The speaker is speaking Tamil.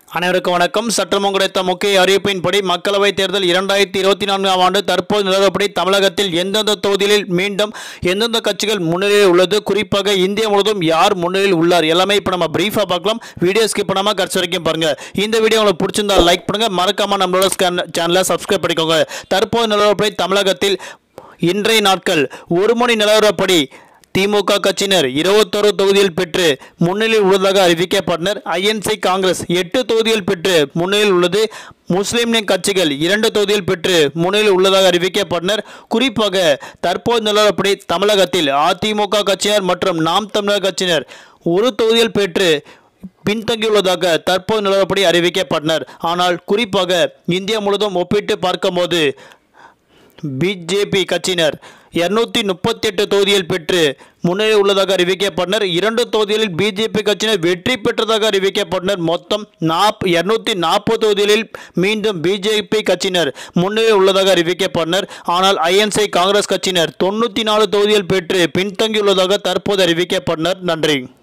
அனைவருக்கும் வணக்கம் சற்றமும் கிடைத்த முக்கிய அறிவிப்பின்படி மக்களவைத் தேர்தல் இரண்டாயிரத்தி இருபத்தி நான்காம் ஆண்டு தற்போது நிலவரப்படி தமிழகத்தில் எந்தெந்த தொகுதிகளில் மீண்டும் எந்தெந்த கட்சிகள் முன்னிலையில் உள்ளது குறிப்பாக இந்தியா முழுவதும் யார் முன்னிலையில் உள்ளார் எல்லாமே இப்போ நம்ம பிரீஃபாக பார்க்கலாம் வீடியோ ஸ்கிப் பண்ணாமல் கடைசி வரைக்கும் பாருங்க இந்த வீடியோ உங்களுக்கு பிடிச்சிருந்தா லைக் பண்ணுங்க மறக்காம நம்மளோட சேனலை சப்ஸ்கிரைப் பண்ணிக்கோங்க தற்போது நிலவரப்படி தமிழகத்தில் இன்றைய நாட்கள் ஒரு மணி நிலவரப்படி திமுக கட்சியினர் இருபத்தொரு தொகுதியில் பெற்று முன்னிலையில் உள்ளதாக அறிவிக்கப்பட்டனர் ஐஎன்சி காங்கிரஸ் எட்டு தொகுதியில் பெற்று முன்னிலையில் உள்ளது முஸ்லீம் லீக் கட்சிகள் இரண்டு தொகுதியில் பெற்று முன்னிலையில் உள்ளதாக அறிவிக்கப்பட்டனர் குறிப்பாக தற்போது நிலவரப்படி தமிழகத்தில் அதிமுக கட்சியினர் மற்றும் நாம் தமிழர் கட்சியினர் ஒரு தொகுதியில் பெற்று பின்தங்கியுள்ளதாக தற்போது நிலவரப்படி அறிவிக்கப்பட்டனர் ஆனால் குறிப்பாக இந்தியா முழுவதும் ஒப்பிட்டு பார்க்கும்போது பிஜேபி கட்சியினர் இருநூத்தி முப்பத்தி எட்டு தொகுதியில் பெற்று முன்னேறி உள்ளதாக அறிவிக்கப்பட்டனர் இரண்டு தொகுதிகளில் பிஜேபி கட்சியினர் வெற்றி பெற்றதாக அறிவிக்கப்பட்டனர் மொத்தம் நாப் இருநூத்தி நாற்பது தொகுதிகளில் மீண்டும் பிஜேபி கட்சியினர் முன்னேறி உள்ளதாக அறிவிக்கப்பட்டனர் ஆனால் ஐஎன்சி காங்கிரஸ் கட்சியினர் தொண்ணூற்றி நாலு தொகுதியில் பெற்று பின்தங்கியுள்ளதாக தற்போது அறிவிக்கப்பட்டனர் நன்றி